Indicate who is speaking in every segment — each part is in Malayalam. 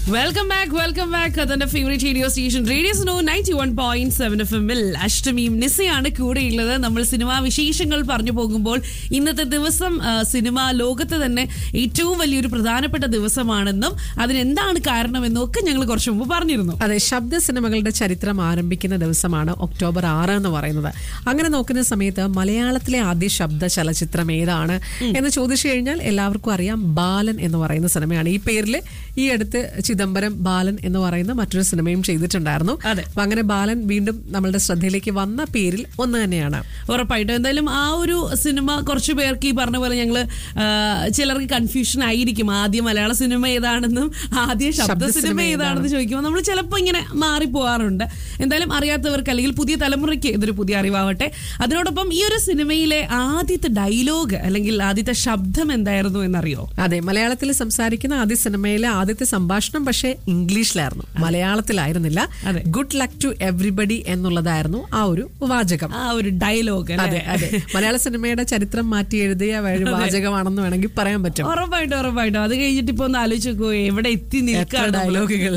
Speaker 1: വെൽക്കം ബാക്ക് വെൽക്കം ബാക്ക് അതിന്റെ favourite radio station radio Suno ninety one point seven F എമ്മിൽ അഷ്ടമിയും നിസയാണ് കൂടെയുള്ളത് നമ്മൾ സിനിമാ വിശേഷങ്ങൾ പറഞ്ഞു പോകുമ്പോൾ ഇന്നത്തെ ദിവസം ആ, സിനിമാ ലോകത്ത് തന്നെ ഏറ്റവും വലിയൊരു പ്രധാനപ്പെട്ട ദിവസമാണെന്നും അതിനെന്താണ് കാരണമെന്നും ഒക്കെ ഞങ്ങൾ കുറച്ച് മുമ്പ് പറഞ്ഞിരുന്നു
Speaker 2: അതെ ശബ്ദ സിനിമകളുടെ ചരിത്രം ആരംഭിക്കുന്ന ദിവസമാണ് ഒക്ടോബർ ആറ് എന്ന് പറയുന്നത് അങ്ങനെ നോക്കുന്ന സമയത്ത് മലയാളത്തിലെ ആദ്യ ശബ്ദ ചലച്ചിത്രം ഏതാണ് എന്ന് ചോദിച്ചു കഴിഞ്ഞാൽ എല്ലാവർക്കും അറിയാം ബാലൻ എന്ന് പറയുന്ന സിനിമയാണ് ഈ പേരിൽ ഈ അടുത്ത് ചിദംബരം ബാലൻ എന്ന് പറയുന്ന മറ്റൊരു സിനിമയും ചെയ്തിട്ടുണ്ടായിരുന്നു
Speaker 1: അതെ.
Speaker 2: അപ്പൊ അങ്ങനെ ബാലൻ വീണ്ടും നമ്മളുടെ ശ്രദ്ധയിലേക്ക് വന്ന പേരിൽ ഒന്ന് തന്നെയാണ്
Speaker 1: ഉറപ്പായിട്ടും എന്തായാലും ആ ഒരു സിനിമ കുറച്ച് പേർക്ക് ഈ പറഞ്ഞ പോലെ ഞങ്ങള് ആ, ചിലർക്ക് കൺഫ്യൂഷൻ ആയിരിക്കും ആദ്യം മലയാള സിനിമ ഏതാണെന്നും ആദ്യ ശബ്ദ
Speaker 2: ശബ്ദ
Speaker 1: സിനിമ
Speaker 2: സിനിമ
Speaker 1: ഏതാണെന്ന് ചോദിക്കുമ്പോൾ നമ്മൾ ചിലപ്പോൾ ഇങ്ങനെ മാറിപ്പോവാറുണ്ട് എന്തായാലും അറിയാത്തവർക്ക് അല്ലെങ്കിൽ പുതിയ തലമുറയ്ക്ക് ഇതൊരു പുതിയ അറിവാവട്ടെ അതിനോടൊപ്പം ഈ ഒരു സിനിമയിലെ ആദ്യത്തെ ഡയലോഗ് അല്ലെങ്കിൽ ആദ്യത്തെ ശബ്ദം എന്തായിരുന്നു എന്നറിയോ
Speaker 2: അതെ മലയാളത്തിൽ സംസാരിക്കുന്ന ആദ്യ സിനിമയിലെ ആദ്യത്തെ സംഭാഷണം പക്ഷേ ഇംഗ്ലീഷിലായിരുന്നു മലയാളത്തിലായിരുന്നില്ല
Speaker 1: അതെ.
Speaker 2: ഗുഡ് ലക്ക് ടു എവ്രിബഡി എന്നുള്ളതായിരുന്നു ആ ഒരു വാചകം
Speaker 1: ആ ഒരു ഡയലോഗ്
Speaker 2: അതെ അതെ മലയാള സിനിമയുടെ ചരിത്രം മാറ്റി എഴുതിയ ഒരു വാചകമാണെന്ന് വേണമെങ്കിൽ പറയാൻ പറ്റും
Speaker 1: ഉറപ്പായിട്ടും ഉറപ്പായിട്ടും അത് കഴിഞ്ഞിട്ട് ഇപ്പൊ ഒന്ന് ആലോചിച്ച് നോക്കൂ എവിടെ എത്തി
Speaker 2: എത്ര
Speaker 1: നിൽക്കാണ് നമ്മള്.
Speaker 2: ഡയലോഗുകൾ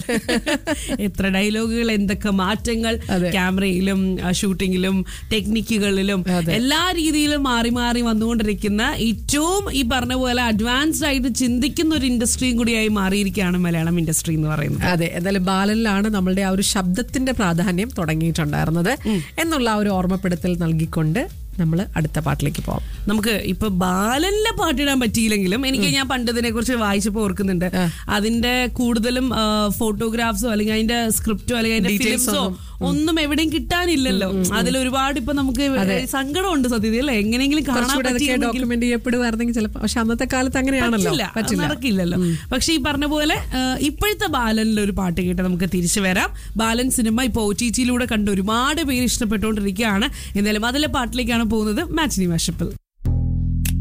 Speaker 1: എത്ര ഡയലോഗുകൾ എന്തൊക്കെ മാറ്റങ്ങൾ
Speaker 2: അതെ.
Speaker 1: ക്യാമറയിലും ആ, ഷൂട്ടിങ്ങിലും ടെക്നിക്കുകളിലും
Speaker 2: അതെ.
Speaker 1: എല്ലാ രീതിയിലും മാറി മാറി വന്നുകൊണ്ടിരിക്കുന്ന ഏറ്റവും ഈ പറഞ്ഞ പോലെ അഡ്വാൻസ്ഡ് ആയിട്ട് ചിന്തിക്കുന്ന ഒരു ഇൻഡസ്ട്രിയും കൂടിയായി മാറിയിരിക്കുകയാണ് മലയാളം ഇൻഡസ്ട്രി എന്ന് പറയുന്നത്
Speaker 2: അതെ എന്തായാലും ബാലനിലാണ് നമ്മളുടെ ആ ഒരു ശബ്ദത്തിന്റെ പ്രാധാന്യം തുടങ്ങിയിട്ടുണ്ടായിരുന്നത് എന്നുള്ള ആ ഒരു ഓർമ്മപ്പെടുത്തൽ നൽകിക്കൊണ്ട് നമ്മൾ അടുത്ത പാട്ടിലേക്ക് പോവാം
Speaker 1: നമുക്ക് ഇപ്പൊ ബാലനിലെ പാട്ടിടാൻ പറ്റിയില്ലെങ്കിലും എനിക്ക് ഞാൻ പണ്ട് ഇതിനെ കുറിച്ച് വായിച്ചപ്പോ ഓർക്കുന്നുണ്ട് അതിന്റെ കൂടുതലും ഫോട്ടോഗ്രാഫ്സോ അല്ലെങ്കിൽ അതിന്റെ സ്ക്രിപ്റ്റോ അല്ലെങ്കിൽ അതിന്റെ
Speaker 2: Details
Speaker 1: ഫിലിംസോ ഒന്നും എവിടെയും കിട്ടാനില്ലല്ലോ അതിൽ ഒരുപാട് ഇപ്പൊ നമുക്ക് സങ്കടമുണ്ട് സത്യത്തിൽ അല്ലേ എങ്ങനെയെങ്കിലും കാണാൻ
Speaker 2: കുറച്ചുകൂടെ അതൊക്കെ
Speaker 1: പറ്റിയിരുന്നെങ്കിൽ
Speaker 2: ഡോക്യുമെന്റ് ചെയ്യപ്പെടുമായിരുന്നെങ്കിൽ ചിലപ്പോൾ പക്ഷെ അന്നത്തെ കാലത്ത് അങ്ങനെയാണല്ലോ
Speaker 1: പറ്റില്ല അത് നടക്കില്ലല്ലോ പക്ഷെ ഈ പറഞ്ഞ പോലെ ആ, ഇപ്പോഴത്തെ ബാലനിൽ ഒരു പാട്ട് കേട്ട് നമുക്ക് തിരിച്ചു വരാം ബാലൻ സിനിമ ഇപ്പൊ ഒ ടി ടിയിലൂടെ കണ്ട് ഒരുപാട് പേര് ഇഷ്ടപ്പെട്ടുകൊണ്ടിരിക്കുകയാണ് എന്തായാലും അതിലെ പാട്ടിലേക്കാണ് പോകുന്നത് മാച്ചിനി മാഷപ്പിൽ